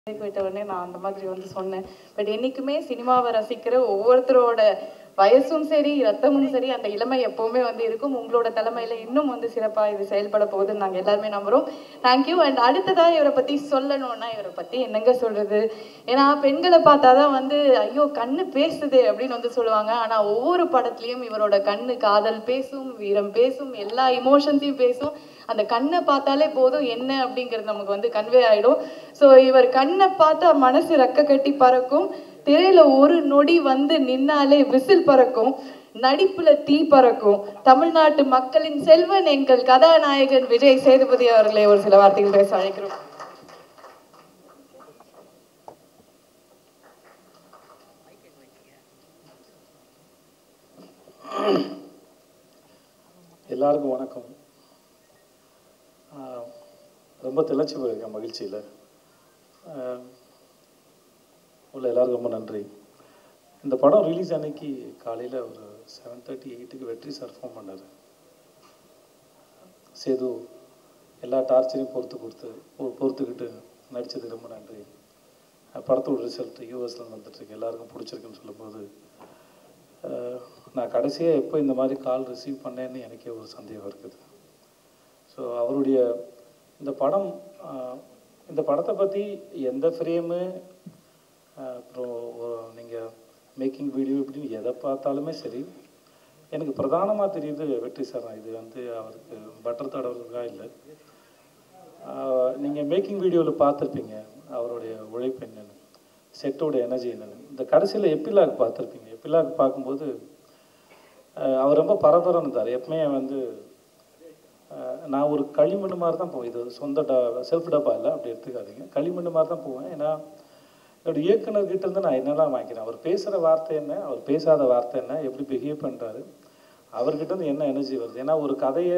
விட்ட உடனே நான் அந்த மாதிரி வந்து சொன்னேன் பட் என்னைக்குமே சினிமாவை ரசிக்கிற ஒவ்வொருத்தரோட வயசும் சரி ரத்தமும் சரி அந்த இளமை எப்பவுமே வந்து இருக்கும் உங்களோட தலைமையில இன்னும் வந்து சிறப்பா இது செயல்பட போகுதுன்னு நாங்க எல்லாருமே நம்புறோம் தேங்க்யூ அண்ட் அடுத்ததா இவரை பத்தி சொல்லணும்னா இவரை பத்தி என்னங்க சொல்றது ஏன்னா பெண்களை பார்த்தாதான் வந்து ஐயோ கண்ணு பேசுது அப்படின்னு வந்து சொல்லுவாங்க ஆனா ஒவ்வொரு படத்துலயும் இவரோட கண்ணு காதல் பேசும் வீரம் பேசும் எல்லா இமோஷன்ஸையும் பேசும் அந்த கண்ணை பார்த்தாலே போதும் என்ன அப்படிங்கிறது நமக்கு வந்து கன்வே ஆயிடும் ஸோ இவர் கண்ணை பார்த்தா மனசு ரெக்க கட்டி பறக்கும் திரையில ஒரு நொடி வந்து நின்னாலே விசில் பறக்கும் நடிப்புல தீ பறக்கும் தமிழ்நாட்டு மக்களின் செல்வன் எங்கள் கதாநாயகன் விஜய் சேதுபதி அவர்களை ஒரு சில வார்த்தைகள் பேச அழைக்கிறோம் எல்லாருக்கும் வணக்கம் ஆஹ் ரொம்ப திளைச்சி போயிருக்கேன் மகிழ்ச்சியில் உள்ள எல்லாருக்கும் ரொம்ப நன்றி இந்த படம் ரிலீஸ் அன்னைக்கு காலையில் ஒரு செவன் தேர்ட்டி எயிட்டுக்கு வெற்றி சார் ஃபோன் பண்ணார் சேது எல்லா டார்ச்சரையும் பொறுத்து கொடுத்து பொ- பொறுத்துக்கிட்டு நடித்ததுக்கு ரொம்ப நன்றி அஹ் படத்தோட ரிசல்ட் யூஎஸ்லேருந்து வந்துட்டுருக்கு எல்லாருக்கும் பிடிச்சிருக்குன்னு சொல்லும்போது அஹ் நான் கடைசியாக எப்போ இந்த மாதிரி கால் ரிசீவ் பண்ணேன்னு எனக்கே ஒரு சந்தேகம் இருக்குது ஸோ அவருடைய இந்த படம் அஹ், இந்த படத்தை பற்றி எந்த ஃப்ரேமு அப்புறம் நீங்கள் மேக்கிங் வீடியோ இப்படின்னு எதை பார்த்தாலுமே சரி எனக்கு பிரதானமாக தெரியுது வெற்றி சார் தான். இது வந்து அவருக்கு பட்டர் தடவுறதுக்காக இல்லை நீங்கள் மேக்கிங் வீடியோவில் பார்த்துருப்பீங்க அவருடைய உழைப்பு என்னன்னு செட்டோட எனர்ஜி என்னன்னு இந்த கடைசியில் எப்பிலாக் பார்த்துருப்பீங்க எப்பிலாக் பார்க்கும்போது அஹ், அவர் ரொம்ப பரபரன்னு இருந்தார் எப்பவுமே வந்து அஹ், நான் ஒரு களிமண் மாதிரி தான் போவேன் இது சொந்த ட செல்ஃப் டப்பா இல்லை அப்படி எடுத்துக்காதீங்க களிமண் மாதிரி தான் போவேன் ஏன்னா என்னோட இயக்குனர்கிட்ட இருந்து நான் என்னெல்லாம் வாங்கிக்கிறேன் அவர் பேசுகிற வார்த்தை என்ன அவர் பேசாத வார்த்தை என்ன எப்படி பிஹேவ் பண்ணுறாரு அவர்கிட்ட இருந்து என்ன எனர்ஜி வருது ஏன்னா ஒரு கதையை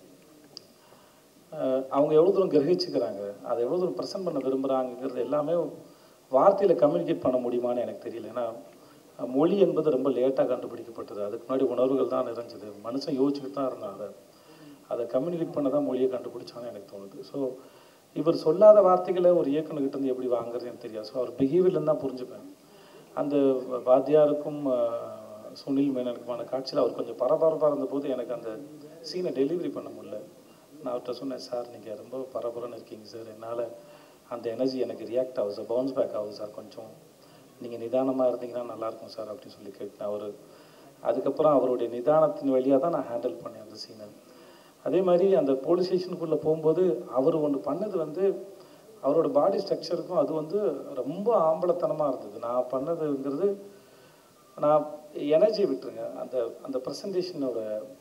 அஹ், அவங்க எவ்வளோ தூரம் கிரகிச்சுக்கிறாங்க அதை எவ்வளோ தூரம் ப்ரெசென்ட் பண்ண விரும்புகிறாங்கிறது எல்லாமே வார்த்தையில் கம்யூனிகேட் பண்ண முடியுமான்னு எனக்கு தெரியல ஏன்னா அஹ், மொழி என்பது ரொம்ப லேட்டாக கண்டுபிடிக்கப்பட்டது அதுக்கு முன்னாடி உணர்வுகள் தான் நிறைஞ்சது மனுஷன் யோசிச்சுக்கிட்டு தான் இருந்தான் அதை அதை கம்யூனிகேட் பண்ண தான் மொழியை கண்டுபிடிச்சான்னு எனக்கு தோணுது ஸோ இவர் சொல்லாத வார்த்தைகளை ஒரு இயக்குனர்கிட்ட இருந்து எப்படி வாங்குறது எனக்கு தெரியாது ஸோ அவர் பிஹேவியர்லேருந்து தான் புரிஞ்சுப்பேன் அந்த வாத்தியாருக்கும் அஹ், சுனில் மேனனுக்குமான காட்சியில் அவர் கொஞ்சம் பரபரப்பாக இருந்தபோது எனக்கு அந்த சீனை டெலிவரி பண்ண முடியல நான் அவர்கிட்ட சொன்னேன் சார் நீங்கள் ரொம்ப பரபரன்னு இருக்கீங்க சார் என்னால் அந்த எனர்ஜி எனக்கு ரியாக்ட் ஆகுது சார் பவுன்ஸ் பேக் ஆகுது சார் கொஞ்சம் நீங்கள் நிதானமாக இருந்தீங்கன்னா நல்லாயிருக்கும் சார் அப்படின்னு சொல்லி கேட்டேன் அவர் அதுக்கப்புறம் அவருடைய நிதானத்தின் வழியாக தான் நான் ஹேண்டில் பண்ணேன் அந்த சீனை அதே மாதிரி அந்த போலீஸ் ஸ்டேஷனுக்குள்ளே போகும்போது அவர் ஒன்று பண்ணது வந்து அவரோட பாடி ஸ்ட்ரக்சருக்கும் அது வந்து ரொம்ப ஆம்பளத்தனமாக இருந்தது நான் பண்ணதுங்கிறது நான் எனர்ஜி விட்டுருங்க அந்த அந்த ப்ரெசன்டேஷனோட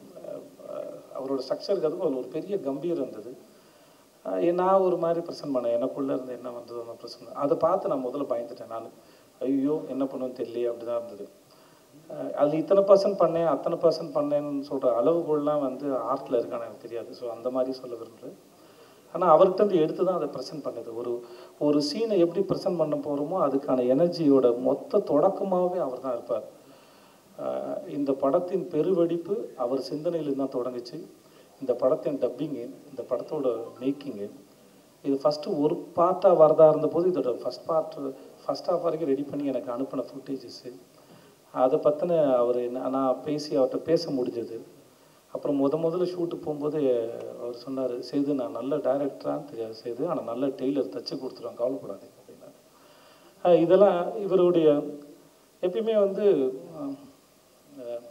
அவரோட ஸ்ட்ரக்சருக்கு அதுக்கும் அதில் ஒரு பெரிய கம்பீரம் இருந்தது அஹ் ஏ- நான் ஒரு மாதிரி ப்ரெசென்ட் பண்ணேன் எனக்குள்ளே இருந்து என்ன வந்ததோ அந்த ப்ரெசென்ட் அதை பார்த்து நான் முதல்ல பயந்துட்டேன் நான் ஐயோ என்ன பண்ணுவேன்னு தெரியலையே அப்படி தான் இருந்தது அஹ் அது இத்தனை பர்சன்ட் பண்ணேன் அத்தனை பர்சன்ட் பண்ணேன்னு சொல்கிற அளவுகோல்லாம் வந்து ஆர்ட்டில் இருக்கான்னு எனக்கு தெரியாது ஸோ அந்த மாதிரி சொல்ல விரும்புகிறேன் ஆனால் அவர்கிட்ட இருந்து எடுத்து தான் அதை ப்ரெசென்ட் பண்ணது ஒரு ஒரு சீனை எப்படி ப்ரெசென்ட் பண்ண போகிறோமோ அதுக்கான எனர்ஜியோட மொத்த தொடக்கமாகவே அவர் தான் இருப்பார் அஹ் இந்த படத்தின் பெருவெடிப்பு அவர் சிந்தனையிலிருந்து தான் தொடங்குச்சு இந்த படத்தின் டப்பிங்கு இந்த படத்தோட மேக்கிங்கு இது ஃபஸ்ட்டு ஒரு பார்ட்டாக வரதா இருந்தபோது இதோட ஃபஸ்ட் பார்ட் ஃபஸ்ட் ஹாஃப் வரைக்கும் ரெடி பண்ணி எனக்கு அனுப்பின ஃபுட்டேஜஸ்ஸு அதை பற்றின அவர் என்ன நான் பேசி அவர்கிட்ட பேச முடிஞ்சது அப்புறம் முத முதல்ல ஷூட்டு போகும்போது அவர் சொன்னார் சேது நான் நல்ல டைரக்டரான்னு தெரியாது சேது ஆனால் நல்ல டெய்லர் தச்சு கொடுத்துருவேன் கவலைப்படாதீங்க அப்படின்னாரு அஹ் இதெல்லாம் இவருடைய எப்பயுமே வந்து அஹ், அஹ்,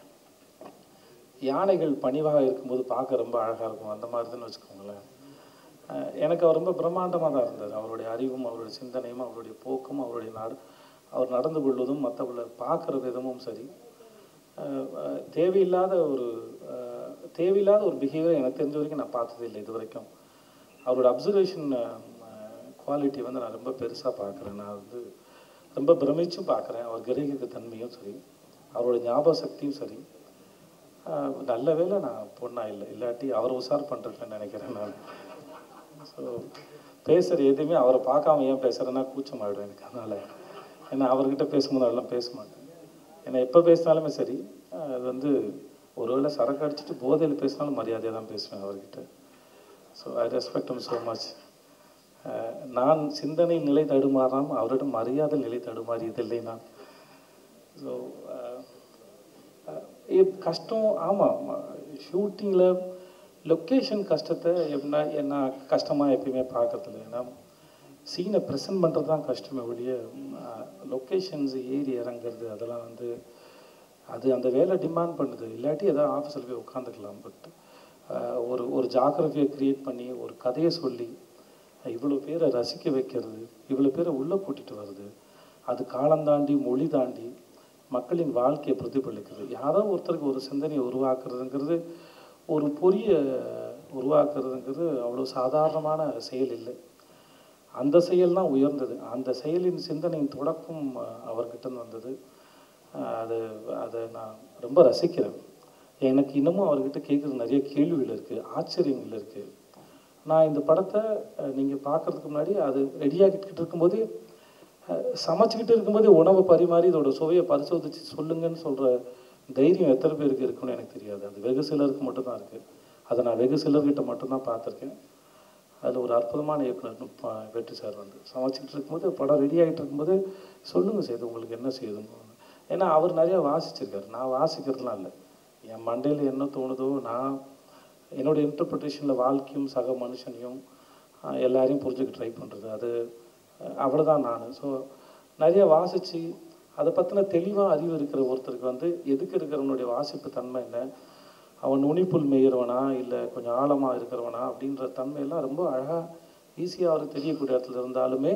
யானைகள் பணிவாக இருக்கும்போது பார்க்க ரொம்ப அழகாக இருக்கும் அந்த மாதிரி தான் வச்சுக்கோங்களேன் அஹ் எனக்கு அவர் ரொம்ப பிரம்மாண்டமாக தான் இருந்தார் அவருடைய அறிவும் அவருடைய சிந்தனையும் அவருடைய போக்கும் அவருடைய நட அவர் நடந்து கொள்வதும் மற்றவர்களை பார்க்குற விதமும் சரி அஹ் அஹ் தேவையில்லாத ஒரு அஹ் தேவையில்லாத ஒரு பிஹேவியர் எனக்கு தெரிஞ்ச வரைக்கும் நான் பார்த்ததே இல்லை இது வரைக்கும் அவரோட அப்சர்வேஷன் குவாலிட்டி வந்து நான் ரொம்ப பெருசாக பார்க்குறேன் நான் வந்து ரொம்ப பிரமிச்சும் பார்க்குறேன் அவர் கிரகிக்க தன்மையும் சரி அவரோட ஞாபக சக்தியும் சரி அஹ் நல்ல வேளை நான் பொண்ணா இல்லை இல்லாட்டி அவர் உஷார் பண்ணுறேன்னு நினைக்கிறேன் நான் ஸோ பேசுகிற எதுவுமே அவரை பார்க்காம ஏன் பேசுகிறேன்னா கூச்சம் ஆகிடும் எனக்கு அதனால் ஏன்னா அவர்கிட்ட பேசும்போது அதெல்லாம் பேச மாட்டேன் ஏன்னா எப்போ பேசினாலுமே சரி அஹ் அது வந்து ஒருவேளை சரக்கு அடிச்சுட்டு போதையில் பேசினாலும் மரியாதையாக தான் பேசுவேன் அவர்கிட்ட so I respect him so much ah, நான் சிந்தனை நிலை தடுமாறாம் அவரிடம் மரியாதை நிலை தடுமாறியதில்லை நான் ஸோ கஷ்டம் ஆமாம் ஷூட்டிங்கில் லொக்கேஷன் கஷ்டத்தை எப்படின்னா என்ன கஷ்டமாக எப்பயுமே பார்க்கறதில்ல ஏன்னா சீனை ப்ரெசென்ட் பண்ணுறது தான் கஷ்டமே ஒழிய லொக்கேஷன்ஸ் ஏறி இறங்குறது அதெல்லாம் வந்து அது அந்த வேலை டிமாண்ட் பண்ணுது இல்லாட்டி ஏதாவது ஆஃபீஸில் போய் உட்காந்துக்கலாம் பட் ஒரு ஒரு ஜாகிரபியை க்ரியேட் பண்ணி ஒரு கதையை சொல்லி இவ்வளோ பேரை ரசிக்க வைக்கிறது இவ்வளோ பேரை உள்ளே கூட்டிகிட்டு வருது அது காலம் தாண்டி மொழி தாண்டி மக்களின் வாழ்க்கையை பிரதிபலிக்குது யாரோ ஒருத்தருக்கு ஒரு சிந்தனையை உருவாக்குறதுங்கிறது ஒரு பொறியை உருவாக்குறதுங்கிறது அவ்வளோ சாதாரணமான செயல் இல்லை அந்த செயல் தான் உயர்ந்தது அந்த செயலின் சிந்தனையின் தொடக்கம் அஹ், அவர்கிட்ட இருந்து வந்தது அஹ், அது அதை நான் ரொம்ப ரசிக்கிறேன் எனக்கு இன்னமும் அவர்கிட்ட கேட்குறது நிறைய கேள்விகள் இருக்குது ஆச்சரியங்கள் இருக்குது நான் இந்த படத்தை நீங்கள் பார்க்கறதுக்கு முன்னாடி அது ரெடியாகிட்டு இருக்கும்போது அஹ், சமைச்சுக்கிட்டு இருக்கும்போது உணவை பரிமாறி இதோட சுவையை பரிசோதிச்சு சொல்லுங்கன்னு சொல்கிற தைரியம் எத்தனை பேருக்கு இருக்குன்னு எனக்கு தெரியாது அது வெகு சிலருக்கு மட்டும்தான் இருக்குது அதை நான் வெகு சிலர்கிட்ட மட்டும்தான் பார்த்துருக்கேன் அதில் ஒரு அற்புதமான இயக்குனர் நுட்ப வெற்றி சார் வந்து சமைச்சிக்கிட்டு இருக்கும்போது படம் ரெடி ஆகிட்டு இருக்கும்போது சொல்லுங்கள் செய்து உங்களுக்கு என்ன செய்யுதுன்னு ஏன்னா அவர் நிறையா வாசிச்சிருக்காரு நான் வாசிக்கிறதுலாம் இல்லை என் மண்டையில் என்ன தோணுதோ நான் என்னோட இன்டர்பிரிட்டேஷனில் வாழ்க்கையும் சக மனுஷனையும் ஆஹ், எல்லாரையும் புரிஞ்சுக்க ட்ரை பண்ணுறது அது அஹ், அவ்வளவுதான் நான் ஸோ நிறைய வாசித்து அதை பற்றின தெளிவாக அறிவு இருக்கிற ஒருத்தருக்கு வந்து எதுக்கு இருக்கிறவனுடைய வாசிப்பு தன்மை என்ன அவன் நுனிப்புல் மேயிறவனா இல்லை கொஞ்சம் ஆழமாக இருக்கிறவனா அப்படின்ற தன்மையெல்லாம் ரொம்ப அழகாக ஈஸியாக அவருக்கு தெரியக்கூடிய இடத்துல இருந்தாலுமே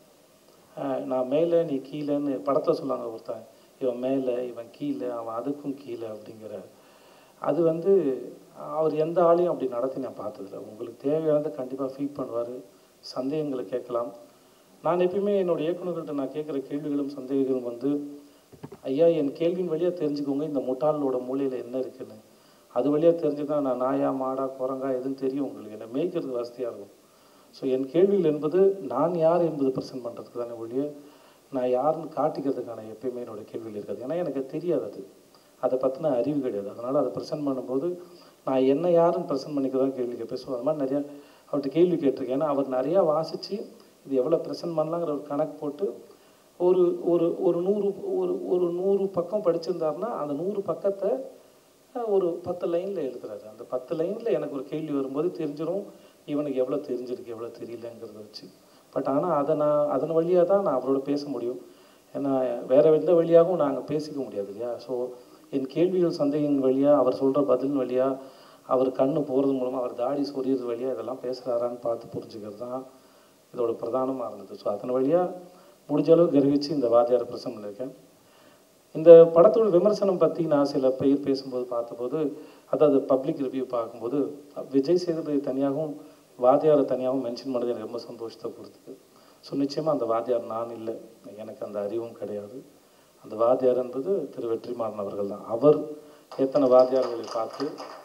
ஆஹ், நான் மேலே நீ கீழேன்னு படத்தில் சொல்லாங்க ஒருத்தன் இவன் மேலே இவன் கீழே அவன் அதுக்கும் கீழே அப்படிங்கிற அது வந்து அவர் எந்த ஆளையும் அப்படி நடத்தி நான் பார்த்ததில்ல உங்களுக்கு தேவையானதை கண்டிப்பாக ஃபீட் பண்ணுவார் சந்தேகங்களை கேட்கலாம் நான் எப்பயுமே என்னோட இயக்குநர்கள்ட்ட நான் கேட்குற கேள்விகளும் சந்தேகங்களும் வந்து ஐயா என் கேள்வியின் வழியாக தெரிஞ்சுக்கோங்க இந்த முட்டாளோட மூலையில் என்ன இருக்குன்னு அது வழியாக தெரிஞ்சுதான் நான் நாயா மாடா குரங்கா எதுன்னு தெரியும் உங்களுக்கு என்னை மேய்க்கிறது வசதியாக இருக்கும் ஸோ என் கேள்விகள் என்பது நான் யார் என்பது ப்ரெசென்ட் பண்ணுறதுக்கு தானே ஒழிய நான் யாருன்னு காட்டிக்கிறதுக்கான எப்பயுமே என்னோட கேள்விகள் இருக்காது ஏன்னா எனக்கு தெரியாது அது அதை பற்றின அறிவு கிடையாது அதனால் அதை ப்ரெசென்ட் பண்ணும்போது நான் என்ன யாருன்னு ப்ரெசென்ட் பண்ணிக்க தான் கேள்வி கேட்பேன் ஸோ அது மாதிரி நிறையா அவர்கிட்ட கேள்வி கேட்டிருக்கேன் ஏன்னா அவர் நிறையா வாசித்து இது எவ்வளோ ப்ரெசென்ட் பண்ணலாங்கிற ஒரு கணக்கு போட்டு ஒரு ஒரு ஒரு நூறு ஒரு ஒரு நூறு பக்கம் படிச்சிருந்தாருன்னா அந்த நூறு பக்கத்தை அஹ், ஒரு பத்து லைனில் எழுதுறாரு அந்த பத்து லைனில் எனக்கு ஒரு கேள்வி வரும்போது தெரிஞ்சிடும் இவனுக்கு எவ்வளோ தெரிஞ்சிருக்கு எவ்வளோ தெரியலங்கிறத வச்சு பட் ஆனால் அதை நான் அதன் வழியாக தான் நான் அவரோட பேச முடியும் ஏன்னா வேறு எந்த வழியாகவும் நாங்கள் பேசிக்க முடியாது இல்லையா ஸோ என் கேள்விகள் சந்தேகங்கள் வழியாக அவர் சொல்கிற பதில் வழியாக அவர் கண்ணு போகிறது மூலமாக அவர் தாடி சொரியறது வழியாக இதெல்லாம் பேசுகிறாரான்னு பார்த்து புரிஞ்சுக்கிறது தான் இதோட பிரதானமாக இருந்தது ஸோ அதன் வழியாக முடிஞ்ச அளவு கர்விச்சு இந்த வாத்தியார் பிரசம் பண்ணியிருக்கேன் இந்த படத்தோட விமர்சனம் பற்றி நான் சில பேர் பேசும்போது பார்த்தபோது அதாவது பப்ளிக் ரிவ்யூ பார்க்கும்போது விஜய் சேதுபதி தனியாகவும் வாத்தியாரை தனியாகவும் மென்ஷன் பண்ணது எனக்கு ரொம்ப சந்தோஷத்தை கொடுத்தது ஸோ நிச்சயமாக அந்த வாத்தியார் நான் இல்லை எனக்கு அந்த அறிவும் கிடையாது அந்த வாத்தியார் என்பது திரு வெற்றிமாறன் அவர்கள் தான் அவர் எத்தனை வாத்தியார்களை பார்த்து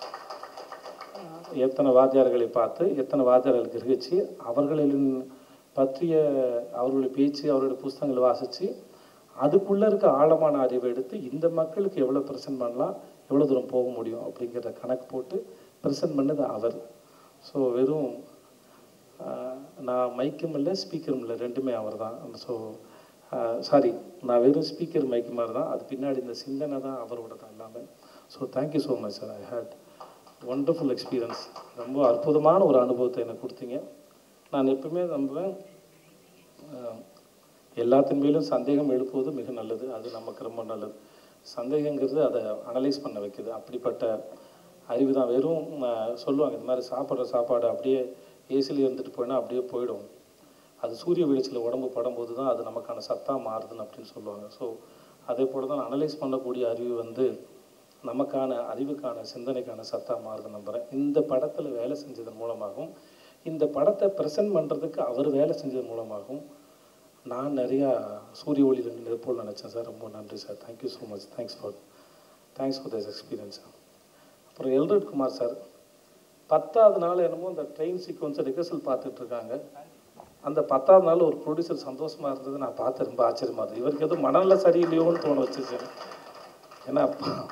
எத்தனை வாத்தியார்களை பார்த்து எத்தனை வாத்தியார்களை கிரகிச்சு அவர்களின் பற்றிய அவர்களுடைய பேச்சு அவருடைய புஸ்தகங்களை வாசித்து அதுக்குள்ளே இருக்க ஆழமான அறிவை எடுத்து இந்த மக்களுக்கு எவ்வளோ ப்ரெசென்ட் பண்ணலாம் எவ்வளோ தூரம் போக முடியும் அப்படிங்கிற கணக்கு போட்டு ப்ரெசென்ட் பண்ணது அவர் ஸோ வெறும் ஆஹ், நான் மைக்கும் இல்லை ஸ்பீக்கரும் இல்லை ரெண்டுமே அவர் தான் ஸோ சாரி நான் வெறும் ஸ்பீக்கர் மைக்கு மாதிரி தான் அது பின்னாடி இந்த சிந்தனை தான் அவரோட தான் எல்லாமே so thank you so much sir I had wonderful experience ரொம்ப அற்புதமான ஒரு அனுபவத்தை எனக்கு கொடுத்தீங்க நான் எப்பவுமே நம்புவேன் ஆஹ், எல்லாத்தின் மேலும் சந்தேகம் எழுப்புவது மிக நல்லது அது நமக்கு ரொம்ப நல்லது சந்தேகங்கிறது அதை அனலைஸ் பண்ண வைக்குது அப்படிப்பட்ட அறிவு தான் வெறும் ஆஹ், சொல்லுவாங்க இந்த மாதிரி சாப்பிட்ற சாப்பாடு அப்படியே ஏசியில் இருந்துட்டு போயினா அப்படியே போயிடும் அது சூரிய வெளிச்சத்தில் உடம்பு படும்போது தான் அது நமக்கான சத்தா மாறுதுன்னு அப்படின்னு சொல்லுவாங்க ஸோ அதே போல தான் அனலைஸ் பண்ணக்கூடிய அறிவு வந்து நமக்கான அறிவுக்கான சிந்தனைக்கான சத்தா மாறுதுன்னு நம்புகிறேன் இந்த படத்தில் வேலை செஞ்சதன் மூலமாகவும் இந்த படத்தை ப்ரெசென்ட் பண்ணுறதுக்கு அவர் வேலை செஞ்சது மூலமாகவும் நான் நிறையா சூரிய ஒளியில் நின்று போல் நினச்சேன் சார் ரொம்ப நன்றி sir thank you so much thanks for thanks for this experience அப்புறம் எல்ரட் குமார் சார் பத்தாவது நாள் என்னமோ அந்த ட்ரெயின் சீக்வன்ஸை ரிஹர்சல் பார்த்துட்டு இருக்காங்க அந்த பத்தாவது நாள் ஒரு ப்ரொடியூசர் சந்தோஷமா இருந்தது நான் பார்த்து ரொம்ப ஆச்சரியமா இருந்தது இவருக்கு எதுவும் மனநல சரியில்லையோன்னு தோண வச்சுச்சு ஏன்னா ப-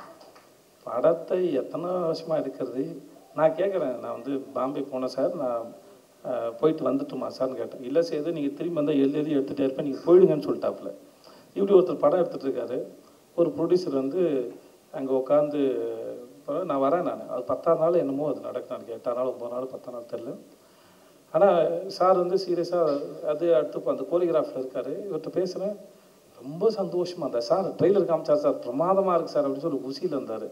படத்தை எத்தனை வருஷமா எடுக்கிறது நான் கேட்குறேன் நான் வந்து பாம்பே போனேன் சார் நான் அஹ், போயிட்டு வந்துட்டுமா சார்னு கேட்டேன் இல்லை சேது நீங்கள் திரும்பி வந்தால் எழுதி எழுதி எடுத்துகிட்டே இருப்பேன் நீங்கள் போயிடுங்கன்னு சொல்லிட்டாப்புல இப்படி ஒருத்தர் படம் எடுத்துட்டு இருக்காரு ஒரு ப்ரொடியூசர் வந்து அங்கே உட்காந்து நான் வரேன் நான் அது பத்தாம் நாள் என்னமோ அது நடக்கும் எனக்கு எட்டாம் நாள் ஒம்பது நாள் பத்தாம் நாள் தெரில ஆனால் சார் வந்து சீரியஸாக அது அடுத்து அந்த கோரியோகிராஃபில் இருக்கார் இவர்கிட்ட பேசுகிறேன் ரொம்ப சந்தோஷமாக இருந்தார் சார் ட்ரெய்லர் காமிச்சார் சார் பிரமாதமாக இருக்குது சார் அப்படின்னு சொல்லி குசியில் இருந்தார்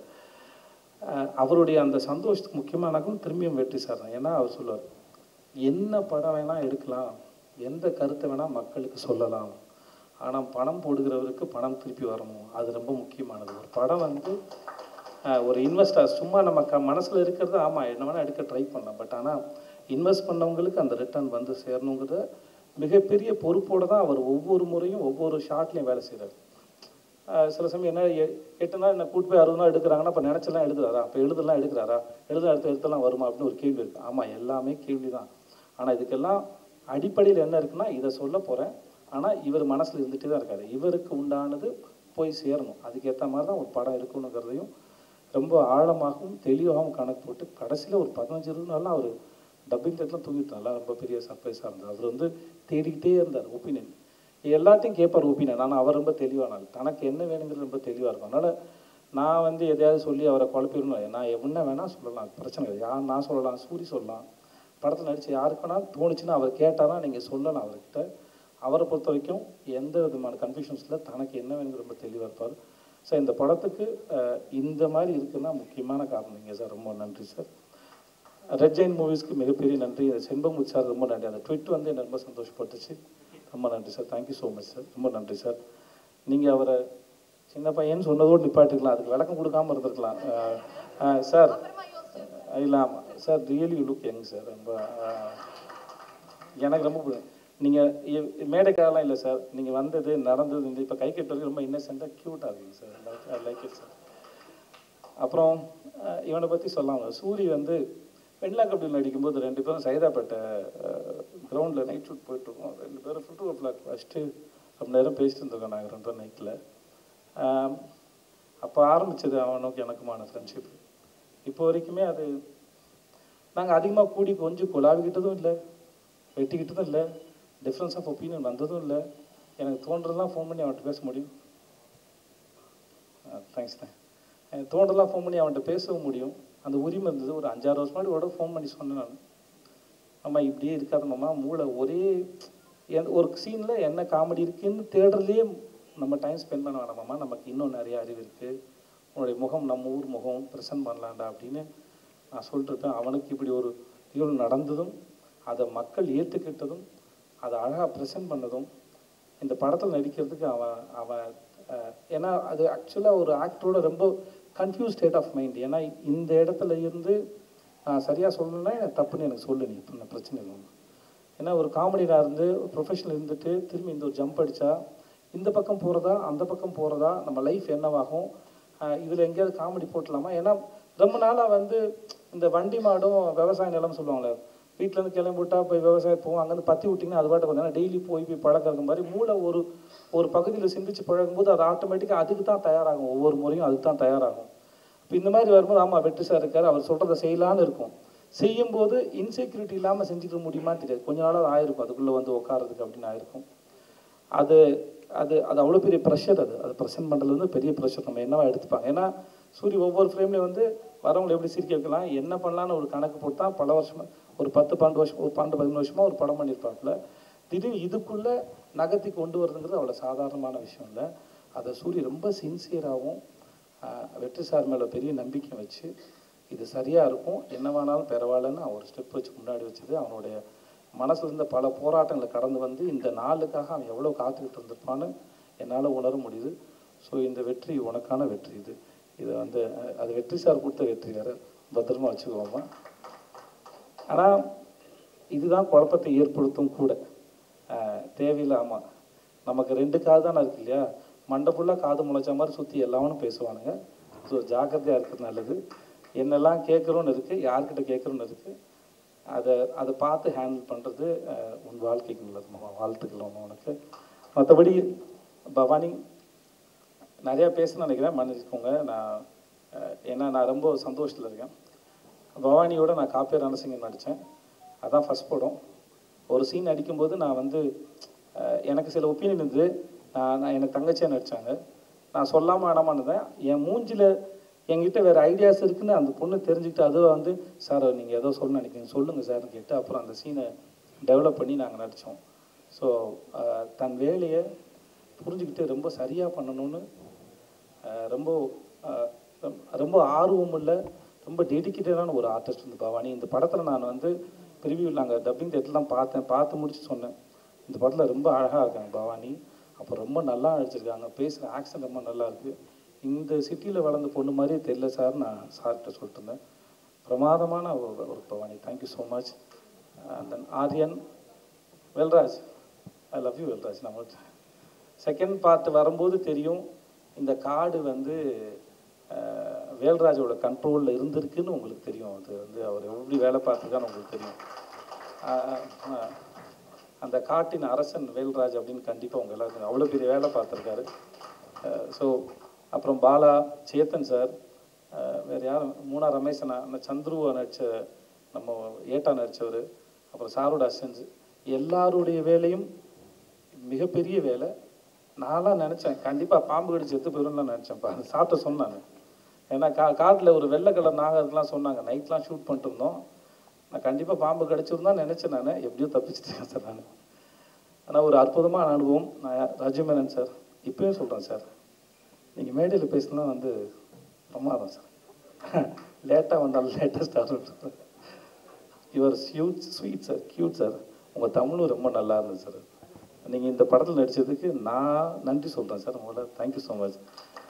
அவருடைய அந்த சந்தோஷத்துக்கு முக்கியமானக்கும் திரும்பியும் வெற்றி சார் தான் ஏன்னா அவர் சொல்லுவார் என்ன படம் வேணால் எடுக்கலாம் எந்த கருத்தை வேணால் மக்களுக்கு சொல்லலாம் ஆனால் பணம் போடுகிறவருக்கு பணம் திருப்பி வரணும் அது ரொம்ப முக்கியமானது ஒரு படம் வந்து அஹ், ஒரு இன்வெஸ்டர் சும்மா நம்ம க மனசில் இருக்கிறது ஆமாம் என்ன வேணால் எடுக்க ட்ரை பண்ணலாம் பட் ஆனால் இன்வெஸ்ட் பண்ணவங்களுக்கு அந்த ரிட்டர்ன் வந்து சேரணுங்கிறத மிகப்பெரிய பொறுப்போடு தான் அவர் ஒவ்வொரு முறையும் ஒவ்வொரு ஷாட்லையும் வேலை செய்கிறார் சில சமயம் என்ன எ- எட்டு நாள் என்ன கூட்டு போய் அறுபது நாள் எடுக்கிறாங்கன்னா அப்போ நினச்செல்லாம் எழுதுறாரா அப்போ எழுதலாம் எடுக்கிறாரா எழுத அடுத்த எழுத்தெல்லாம் வருமா அப்படின்னு ஒரு கேள்வி இருக்குது ஆமாம் எல்லாமே கேள்வி தான் ஆனால் இதுக்கெல்லாம் அடிப்படையில் என்ன இருக்குன்னா இதை சொல்ல போகிறேன் ஆனால் இவர் மனசில் இருந்துகிட்டே தான் இருக்காரு இவருக்கு உண்டானது போய் சேரணும் அதுக்கேற்ற மாதிரி தான் ஒரு படம் இருக்கணுங்கிறதையும் ரொம்ப ஆழமாகவும் தெளிவாகவும் கணக்கு போட்டு கடைசியில் ஒரு பதினஞ்சு இருபது நாள்லாம் அவர் டப்பிங் தேட்டர்லாம் தூங்கிட்டு நல்லா ரொம்ப பெரிய சர்ப்ரைஸாக இருந்தது அவர் வந்து தேடிக்கிட்டே இருந்தார் ஒப்பீனியன் எல்லாத்தையும் கேட்பார் ஒப்பீனியன் ஆனால் அவர் ரொம்ப தெளிவானார் தனக்கு என்ன வேணுங்கிறது ரொம்ப தெளிவாக இருக்கும் அதனால் நான் வந்து எதையாவது சொல்லி அவரை குழப்பிடணும் நான் என்ன வேணால் சொல்லலாம் அது பிரச்சனை கிடையாது யார் நான் சொல்லலாம் சூரி சொல்லலாம் படத்தில் நடித்த யாருக்கு வேணால் தோணுச்சுன்னா அவர் கேட்டார்னா நீங்கள் சொல்லலாம் அவர்கிட்ட அவரை பொறுத்த வரைக்கும் எந்த விதமான கன்ஃபியூஷன்ஸில் தனக்கு என்ன வேணுங்கிற ரொம்ப தெளிவாக இருப்பார் ஸோ இந்த படத்துக்கு அஹ், இந்த மாதிரி இருக்குன்னா முக்கியமான காரணம் நீங்கள் சார் ரொம்ப நன்றி சார் ரெட் ஜெயின் மூவிஸ்க்கு மிகப்பெரிய நன்றி இந்த செண்பமுத் சார் ரொம்ப நன்றி அந்த ட்விட் வந்து என்னை ரொம்ப சந்தோஷப்பட்டுச்சு ரொம்ப நன்றி sir thank you so much sir ரொம்ப நன்றி சார் நீங்கள் அவரை சின்ன பையன் சொன்னதோடு நிப்பாட்டிக்கலாம் அதுக்கு விளக்கம் கொடுக்காம இருந்திருக்கலாம் அஹ், அஹ், சார் இல்லை ஆமாம் sir really look young sir ரொம்ப அஹ், எனக்கு ரொம்ப பிடிக்கும் நீங்கள் மேடைக்காரெல்லாம் இல்லை சார் நீங்கள் வந்தது நடந்தது இந்த இப்போ கை கட்டு வரைக்கும் ரொம்ப இன்னசென்ட்டாக க்யூட்டாக இருக்குங்க sir I like it sir அப்புறம் அஹ், இவனை பற்றி சொல்லாம சூரி வந்து வெண்ணிலா கபடியில் நடிக்கும்போது ரெண்டு பேரும் சைதாப்பேட்டை கிரவுண்டில் நைட் ஷூட் போயிட்டுருக்கோம் ரெண்டு பேரும் ஃபில்டர் பிளாக் ஃபஸ்ட்டு ரொம்ப நேரம் பேசிட்டு இருந்திருக்கோம் நாங்கள் ரெண்டு பேரும் நைட்டில் அப்போ ஆரம்பிச்சது அவனுக்கு எனக்குமான ஃப்ரெண்ட்ஷிப் இப்போ வரைக்குமே அது நாங்கள் அதிகமாக கூடி கொஞ்சம் குழாவிக்கிட்டதும் இல்லை வெட்டிக்கிட்டதும் இல்லை டிஃப்ரென்ஸ் ஆஃப் ஒப்பீனியன் வந்ததும் இல்லை எனக்கு தோன்றதெல்லாம் ஃபோன் பண்ணி அவன்கிட்ட பேச முடியும் தேங்க்ஸ்ண்ணே எனக்கு தோன்றதெல்லாம் ஃபோன் பண்ணி அவன்கிட்ட பேசவும் முடியும் அந்த உரிமை இருந்தது ஒரு அஞ்சாறு வருஷம் முன்னாடி கூட ஃபோன் பண்ணி சொன்னேன் நான் அம்மா இப்படியே இருக்காத மாமா மூளை ஒரே எந்த ஒரு சீனில் என்ன காமெடி இருக்குன்னு தேடுறதுலேயே நம்ம டைம் ஸ்பெண்ட் பண்ண வேணாமாம்மா நமக்கு இன்னும் நிறைய அறிவு இருக்குது உன்னுடைய முகம் நம்ம ஊர் முகம் ப்ரெசென்ட் பண்ணலாம்டா அப்படின்னு நான் சொல்லிட்டுருப்பேன் அவனுக்கு இப்படி ஒரு நிகழ்வு நடந்ததும் அதை மக்கள் ஏற்றுக்கிட்டதும் அதை அழகாக ப்ரெசென்ட் பண்ணதும் இந்த படத்தில் நடிக்கிறதுக்கு அவன் அவன் அஹ், ஏன்னா அது ஆக்சுவலாக ஒரு ஆக்டரோட ரொம்ப கன்ஃபியூஸ் ஸ்டேட் ஆஃப் மைண்ட் ஏன்னா இந்த இடத்துல இருந்து நான் சரியாக சொல்லணும்னா எனக்கு தப்புன்னு எனக்கு சொல்லு நீ இப்போ பிரச்சனை இல்லை ஒண்ணும். ஏன்னா ஒரு காமெடியாக இருந்து ப்ரொஃபஷனல் இருந்துட்டு திரும்பி இந்த ஒரு ஜம்ப் அடித்தா இந்த பக்கம் போகிறதா அந்த பக்கம் போகிறதா நம்ம லைஃப் என்னவாகும் இதில் எங்கேயாவது காமெடி போட்டலாமா ஏன்னா ரொம்ப நாளாக வந்து இந்த வண்டி மாடும் விவசாய நிலம் சொல்லுவாங்களே வீட்டிலேருந்து கிளம்பி விட்டா போய் விவசாயம் போவோம் அங்கேருந்து பற்றி விட்டிங்கன்னா அது பாட்டு பார்த்தீங்கன்னா டெய்லி போய் போய் பழக்கம் இருக்க மாதிரி மூளை ஒரு ஒரு பகுதியில் சிந்திச்சு பழகும்போது அது ஆட்டோமேட்டிக்காக அதுக்கு தான் தயாராகும் ஒவ்வொரு முறையும் அதுக்கு தான் தயாராகும் இப்போ இந்த மாதிரி வரும்போது ஆமாம் வெற்றி சார் இருக்கார் அவர் சொல்கிறத செய்யலான்னு இருக்கும் செய்யும்போது இன்செக்யூரிட்டி இல்லாமல் செஞ்சுக்க முடியுமான்னு தெரியாது கொஞ்ச நாள் அது ஆயிருக்கும் அதுக்குள்ளே வந்து உட்காரதுக்கு அப்படின்னு ஆயிருக்கும் அது அது அது அவ்வளோ பெரிய ப்ரெஷர் அது அது ப்ரெசென்ட் பண்ணுறது வந்து பெரிய ப்ரெஷர் நம்ம என்னவா எடுத்துப்பாங்க ஏன்னா சூரிய ஒவ்வொரு ஃப்ரேம்லேயும் வந்து வரவங்களை எப்படி சிரிக்க வைக்கலாம் என்ன பண்ணலான்னு ஒரு கணக்கு போட்டு தான் பல வருஷமா ஒரு பத்து பன்னெண்டு வருஷம் ஒரு பன்னெண்டு பதிமூணு வருஷமா ஒரு படம் பண்ணியிருப்பாப்புல திடீர்னு இதுக்குள்ளே நகர்த்தி கொண்டு வரதுங்கிறது அவ்வளோ சாதாரணமான விஷயம் இல்லை அதை சூரிய ரொம்ப சின்சியராகவும் வெற்றி சார் மேலே பெரிய நம்பிக்கை வச்சு இது சரியாக இருக்கும் என்னவானாலும் பரவாயில்லன்னு அவன் ஒரு ஸ்டெப் வச்சு முன்னாடி வச்சது அவனுடைய மனசுல இருந்த பல போராட்டங்களை கடந்து வந்து இந்த நாளுக்காக அவன் எவ்வளோ காத்துக்கிட்டு இருந்திருப்பான்னு என்னால் உணர முடியுது ஸோ இந்த வெற்றி உனக்கான வெற்றி இது இதை வந்து அஹ், அது வெற்றி சார் கொடுத்த வெற்றி வேறு பத்திரமா வச்சுக்கோமா ஆனால் இதுதான் குழப்பத்தை ஏற்படுத்தும் கூட அஹ், தேவையில்லை ஆமாம் நமக்கு ரெண்டு காது தானே இருக்கு இல்லையா மண்டை ஃபுல்லாக காது முளைச்ச மாதிரி சுற்றி எல்லாவனும் பேசுவானுங்க ஸோ ஜாக்கிரதையாக இருக்கிறது நல்லது என்னெல்லாம் கேட்குறோன்னு இருக்குது யார்கிட்ட கேட்குறோன்னு இருக்குது அதை அதை பார்த்து ஹேண்டில் பண்ணுறது உன் வாழ்க்கைக்கு நல்லது மாமா வாழ்த்துக்கள் மாமா உனக்கு மற்றபடி பவானி நிறையா பேச நினைக்கிறேன் மன்னிச்சுக்கோங்க நான் அஹ், ஏன்னா நான் ரொம்ப சந்தோஷத்தில் இருக்கேன் பவானியோட நான் காப்பியர் ரணசிங்கம் நடித்தேன் அதான் ஃபஸ்ட் படம் ஒரு சீன் அடிக்கும்போது நான் வந்து அஹ், எனக்கு சில ஒப்பீனியன் இருந்தது நான் நான் எனக்கு தங்கச்சியாக நடித்தாங்க நான் சொல்லாமல் வேணாமான்னு இருந்தேன் என் மூஞ்சில் என்கிட்ட வேறு ஐடியாஸ் இருக்குன்னு அந்த பொண்ணு தெரிஞ்சுக்கிட்டு அதுவும் வந்து சார் நீங்கள் ஏதோ சொல்ல நினைக்கிறீங்க சொல்லுங்கள் சார்னு கேட்டு அப்புறம் அந்த சீனை டெவலப் பண்ணி நாங்கள் நடித்தோம் ஸோ தன் வேலையை புரிஞ்சுக்கிட்டு ரொம்ப சரியாக பண்ணணும்னு அஹ், ரொம்ப அஹ், ரொம்ப- ரொம்ப ஆர்வம் உள்ள ரொம்ப டெடிக்கேட்டடான ஒரு ஆர்டிஸ்ட் வந்து பவானி இந்த படத்தில் நான் வந்து ப்ரிவியூ நாங்கள் டப்பிங் தேட்டர்லாம் பார்த்தேன் பார்த்து முடிச்சு சொன்னேன் இந்த படத்தில் ரொம்ப அழகாக இருக்காங்க பவானி அப்போ ரொம்ப நல்லா நடிச்சிருக்காங்க பேசுகிற ஆக்ஷன் ரொம்ப நல்லா இருக்கு இந்த சிட்டியில் வளர்ந்த பொண்ணு மாதிரியே தெரியல சார் நான் சார்கிட்ட சொல்லிட்டு இருந்தேன் பிரமாதமான ஒரு ஒரு Bhavani thank you so much and then Aryan Velraj I love you Velraj நம்ம செகண்ட் பார்ட் வரும்போது தெரியும் இந்த காடு வந்து அஹ், வேல்ராஜோட கண்ட்ரோலில் இருந்திருக்குன்னு உங்களுக்கு தெரியும் அது வந்து அவர் எப்படி வேலை பார்த்துருக்கான்னு உங்களுக்கு தெரியும் அஹ், அஹ், அந்த காட்டின் அரசன் வேல்ராஜ் அப்படின்னு கண்டிப்பாக உங்க எல்லாருக்கும் அவ்வளோ பெரிய வேலை பார்த்துருக்காரு ஸோ அப்புறம் பாலா சேத்தன் சார் வேறு யாரும் மூணா ரமேசனா அந்த சந்துருவை நடித்த நம்ம ஏட்டா நடித்தவர் அப்புறம் சாரோட அசன்ஸ் எல்லாருடைய வேலையும் மிகப்பெரிய வேலை நான்லாம் நினச்சேன் கண்டிப்பாக பாம்பு கடிச்சு செத்து போயிடும்னு நினச்சேன் பா சாப்பிட்ட சொன்னாங்க ஏன்னா கா காட்டில் ஒரு வெள்ளை கலர் நாகர்லாம் சொன்னாங்க நைட்லாம் ஷூட் பண்ணிட்டு இருந்தோம் நான் கண்டிப்பாக பாம்பு கடிச்சிருந்தான் நினச்சேன் நான் எப்படியோ தப்பிச்சிட்டேன் சார் நான் ஆனால் ஒரு அற்புதமான அனுபவம் நான் ராஜமேனன் சார் இப்பயும் சொல்கிறேன் சார் நீங்கள் மேடையில் பேசினா வந்து பிரமாதம் சார் லேட்டாக வந்தாலும் latest your sweet sweet sir cute sir உங்கள் தமிழும் ரொம்ப நல்லா இருந்தது சார் நீங்கள் இந்த படத்தில் நடித்ததுக்கு நான் நன்றி சொல்கிறேன் சார் உங்களை தேங்க்யூ ஸோ மச்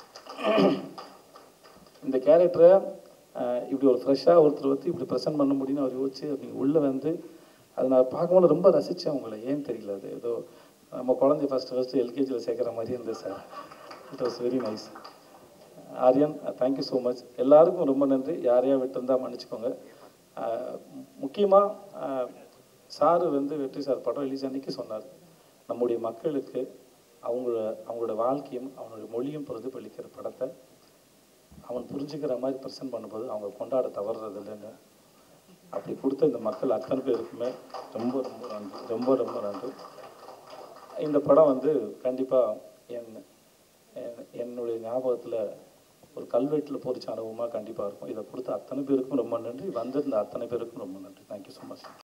இந்த கேரக்டரை இப்படி ஒரு ஃப்ரெஷ்ஷாக ஒருத்தர் வந்து இப்படி ப்ரெசென்ட் பண்ண முடியும்னு அவர் யோசிச்சு நீங்கள் உள்ளே வந்து அது நான் பார்க்கும்போது ரொம்ப ரசித்தேன் உங்களை ஏன் தெரியல அது ஏதோ நம்ம குழந்தை ஃபஸ்ட்டு ஃபஸ்ட்டு எல்கேஜியில் சேர்க்குற மாதிரி இருந்தது sir it was very nice Aryan thank you so much எல்லாருக்கும் ரொம்ப நன்றி யாரையா விட்டுருந்தா மன்னிச்சுக்கோங்க முக்கியமாக சார் வந்து வெற்றி சார் படம் ரிலீஸ் அன்னைக்கு சொன்னார் நம்முடைய மக்களுக்கு அவங்களோட அவங்களோட வாழ்க்கையும் அவங்களோட மொழியும் பிரதிபலிக்கிற படத்தை அவன் புரிஞ்சுக்கிற மாதிரி ப்ரெசென்ட் பண்ணும்போது அவங்க கொண்டாட தவறுறது இல்லைன்னு அப்படி கொடுத்த இந்த மக்கள் அத்தனை பேருக்குமே ரொம்ப ரொம்ப நன்றி ரொம்ப ரொம்ப நன்றி இந்த படம் வந்து கண்டிப்பாக என் என்- என்னுடைய ஞாபகத்தில் ஒரு கல்வெட்டில் பொறிச்ச அனுபவமாக கண்டிப்பாக இருக்கும் இதை கொடுத்த அத்தனை பேருக்கும் ரொம்ப நன்றி வந்திருந்த அத்தனை பேருக்கும் ரொம்ப நன்றி தேங்க்யூ ஸோ மச்